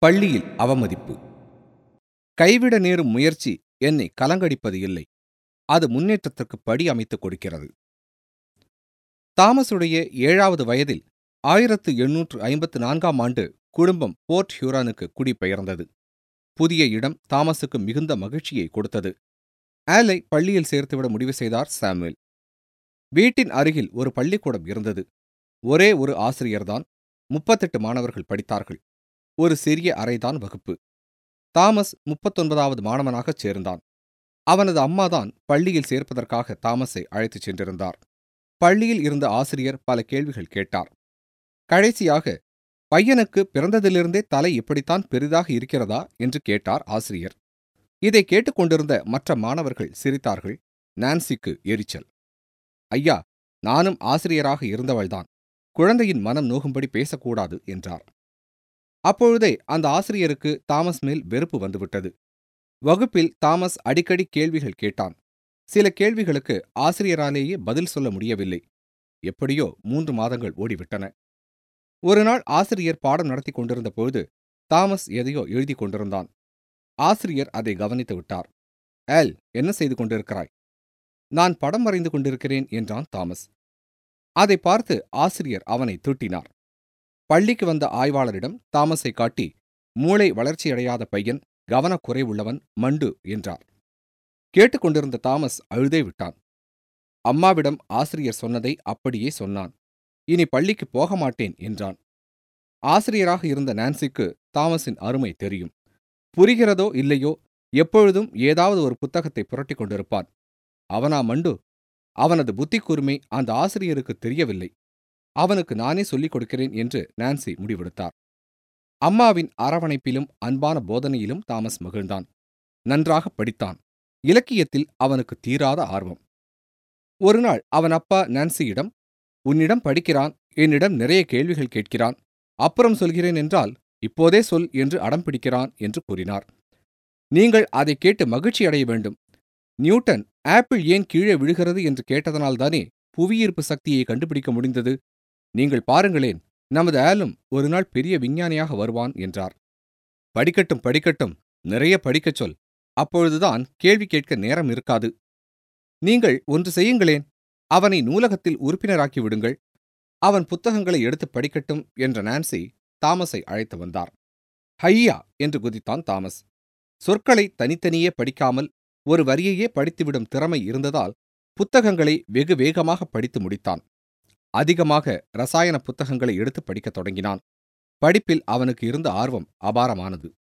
பள்ளியில் அவமதிப்பு கைவிட நேரும் முயற்சி என்னை கலங்கடிப்பது இல்லை அது முன்னேற்றத்திற்கு படி அமைத்துக் கொடுக்கிறது தாமஸுடைய ஏழாவது வயதில் ஆயிரத்து எண்ணூற்று ஐம்பத்து நான்காம் ஆண்டு குடும்பம் போர்ட் ஹியூரானுக்கு குடிபெயர்ந்தது புதிய இடம் தாமஸுக்கு மிகுந்த மகிழ்ச்சியை கொடுத்தது ஆலை பள்ளியில் சேர்த்துவிட முடிவு செய்தார் சாமுவேல் வீட்டின் அருகில் ஒரு பள்ளிக்கூடம் இருந்தது ஒரே ஒரு ஆசிரியர்தான் முப்பத்தெட்டு மாணவர்கள் படித்தார்கள் ஒரு சிறிய அறைதான் வகுப்பு தாமஸ் முப்பத்தொன்பதாவது மாணவனாகச் சேர்ந்தான் அவனது அம்மாதான் பள்ளியில் சேர்ப்பதற்காக தாமஸை அழைத்துச் சென்றிருந்தார் பள்ளியில் இருந்த ஆசிரியர் பல கேள்விகள் கேட்டார் கடைசியாக பையனுக்கு பிறந்ததிலிருந்தே தலை இப்படித்தான் பெரிதாக இருக்கிறதா என்று கேட்டார் ஆசிரியர் இதை கேட்டுக்கொண்டிருந்த மற்ற மாணவர்கள் சிரித்தார்கள் நான்சிக்கு எரிச்சல் ஐயா நானும் ஆசிரியராக இருந்தவள்தான் குழந்தையின் மனம் நோகும்படி பேசக்கூடாது என்றார் அப்பொழுதே அந்த ஆசிரியருக்கு தாமஸ் மேல் வெறுப்பு வந்துவிட்டது வகுப்பில் தாமஸ் அடிக்கடி கேள்விகள் கேட்டான் சில கேள்விகளுக்கு ஆசிரியராலேயே பதில் சொல்ல முடியவில்லை எப்படியோ மூன்று மாதங்கள் ஓடிவிட்டன ஒருநாள் ஆசிரியர் பாடம் நடத்தி கொண்டிருந்த பொழுது தாமஸ் எதையோ எழுதி கொண்டிருந்தான் ஆசிரியர் அதை கவனித்து விட்டார் ஏல் என்ன செய்து கொண்டிருக்கிறாய் நான் படம் வரைந்து கொண்டிருக்கிறேன் என்றான் தாமஸ் அதை பார்த்து ஆசிரியர் அவனை திட்டினார் பள்ளிக்கு வந்த ஆய்வாளரிடம் தாமஸை காட்டி மூளை வளர்ச்சியடையாத பையன் கவனக்குறைவுள்ளவன் மண்டு என்றார் கேட்டுக்கொண்டிருந்த தாமஸ் அழுதே விட்டான் அம்மாவிடம் ஆசிரியர் சொன்னதை அப்படியே சொன்னான் இனி பள்ளிக்கு போக மாட்டேன் என்றான் ஆசிரியராக இருந்த நான்சிக்கு தாமஸின் அருமை தெரியும் புரிகிறதோ இல்லையோ எப்பொழுதும் ஏதாவது ஒரு புத்தகத்தை புரட்டிக் கொண்டிருப்பான் அவனா மண்டு அவனது புத்தி கூர்மை அந்த ஆசிரியருக்கு தெரியவில்லை அவனுக்கு நானே சொல்லிக் கொடுக்கிறேன் என்று நான்சி முடிவெடுத்தார் அம்மாவின் அரவணைப்பிலும் அன்பான போதனையிலும் தாமஸ் மகிழ்ந்தான் நன்றாக படித்தான் இலக்கியத்தில் அவனுக்கு தீராத ஆர்வம் ஒருநாள் அவன் அப்பா நான்சியிடம் உன்னிடம் படிக்கிறான் என்னிடம் நிறைய கேள்விகள் கேட்கிறான் அப்புறம் சொல்கிறேன் என்றால் இப்போதே சொல் என்று அடம் பிடிக்கிறான் என்று கூறினார் நீங்கள் அதை கேட்டு மகிழ்ச்சி அடைய வேண்டும் நியூட்டன் ஆப்பிள் ஏன் கீழே விழுகிறது என்று கேட்டதனால்தானே புவியீர்ப்பு சக்தியை கண்டுபிடிக்க முடிந்தது நீங்கள் பாருங்களேன் நமது ஆலும் ஒரு நாள் பெரிய விஞ்ஞானியாக வருவான் என்றார் படிக்கட்டும் படிக்கட்டும் நிறைய படிக்கச் சொல் அப்பொழுதுதான் கேள்வி கேட்க நேரம் இருக்காது நீங்கள் ஒன்று செய்யுங்களேன் அவனை நூலகத்தில் உறுப்பினராக்கி விடுங்கள் அவன் புத்தகங்களை எடுத்து படிக்கட்டும் என்ற நான்சி தாமஸை அழைத்து வந்தார் ஹையா என்று குதித்தான் தாமஸ் சொற்களை தனித்தனியே படிக்காமல் ஒரு வரியையே படித்துவிடும் திறமை இருந்ததால் புத்தகங்களை வெகு வேகமாக படித்து முடித்தான் அதிகமாக ரசாயன புத்தகங்களை எடுத்து படிக்கத் தொடங்கினான் படிப்பில் அவனுக்கு இருந்த ஆர்வம் அபாரமானது